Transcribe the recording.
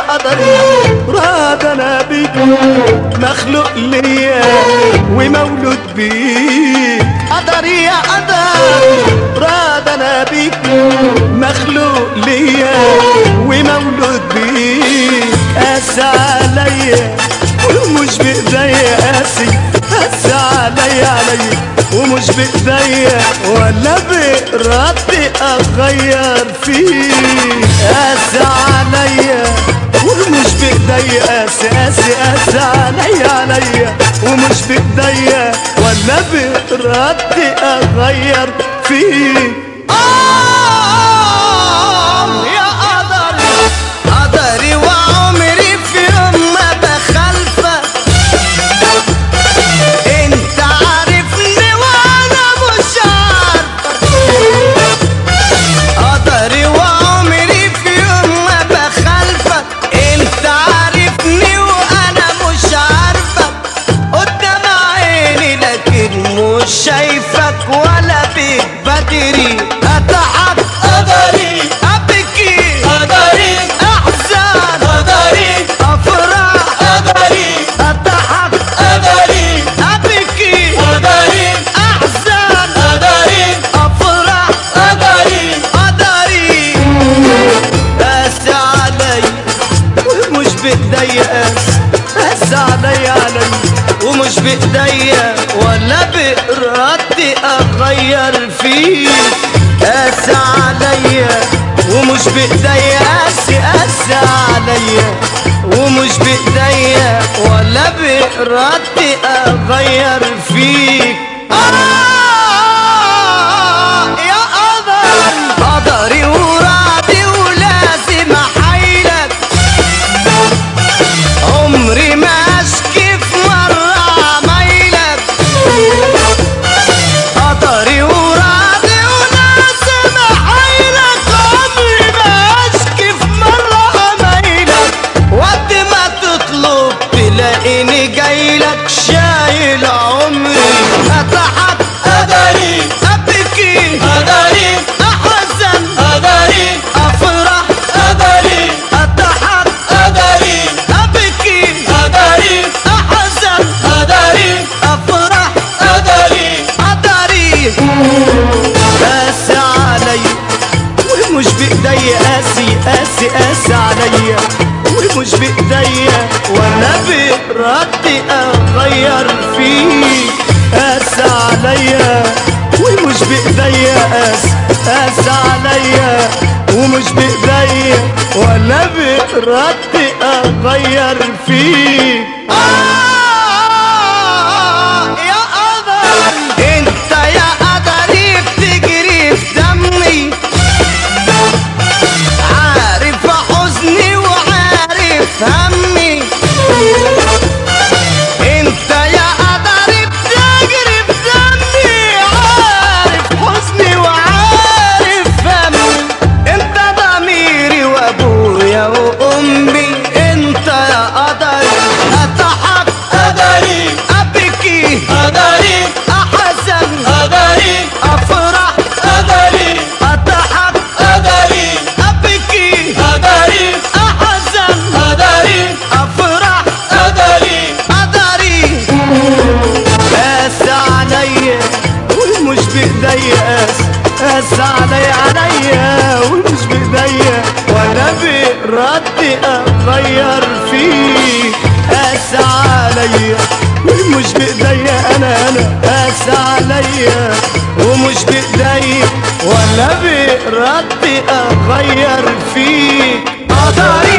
قدري راد انا بيك مخلوق ليا ومولود بيك قدري يا قدر راد انا بيك مخلوق ليا ومولود بيك قاسى عليا ومش بايديا قاسي قاسي عليا عليا ومش بايديا ولا بإرادتي اغير فيك قاسي عليا ومش بايديا قاسي قاسي قاسي عليا عليا ومش بايديا ولا بإرادتي اغير فيك آه يا قدر قدري وعمري في يوم ما بخالفك انت عارفني وانا مش عارفك قدري وعمري في يوم ما بخالفك انت عارفني وانا مش عارفك قدام عيني لكن مش شايفك ولا بيك بدري اتعب قدري ابكي قدري احزن قدري افرح قدري اتعب قدري ابكي قدري احزن قدري افرح قدري قدري قاس علي ومش بايديا قاس قاس علي علي ومش بايديا ولا بإرادتي اغير فيك قاس عليا ومش بايديا قاس قاس عليا ومش بايديا ولا بإرادتي اغير فيك آه يا قدر قدري ورعدي ولازم احايلك عمري ما اشكي في مرة عمايلك قدري ورعدي ولازم احايلك عمري ما اشكي في مرة عمايلك وقت ما تطلب تلاقيني جايلك شايل عمري اتحت قدري ابكي قدري احزن قدري افرح قدري اتحت قدري ابكي قدري احزن قدري افرح قدري قدري قاس علي ومش بايديا قاسي قاسي قاسي عليا ومش بايديا ولا بإرادتي اغير فيك قاس عليا ومش بايديا قاس قاس عليا ومش بايديا ولا بإرادتي اغير فيك آه يا قدر انت يا قدري بتجري في دمي عارف حزني وعارف همي انت يا قدري بتجري في دمي عارف حزني وعارف همي انت ضميري وابويا وامي انت يا قدري اتحب قدري ابكي قدري احزن قدري افرح قدري اتحب قدري ابكي قدري احزن قدري افرح قدري قدري قاس عليا ومش بايديا قاس قاس عليا عليا ومش بايديا ولا بإرادتي اغير فيك قاس عليا ومش بايديا انا انا قاس عليا ومش بايديا ولا بإرادتي اغير فيك قدري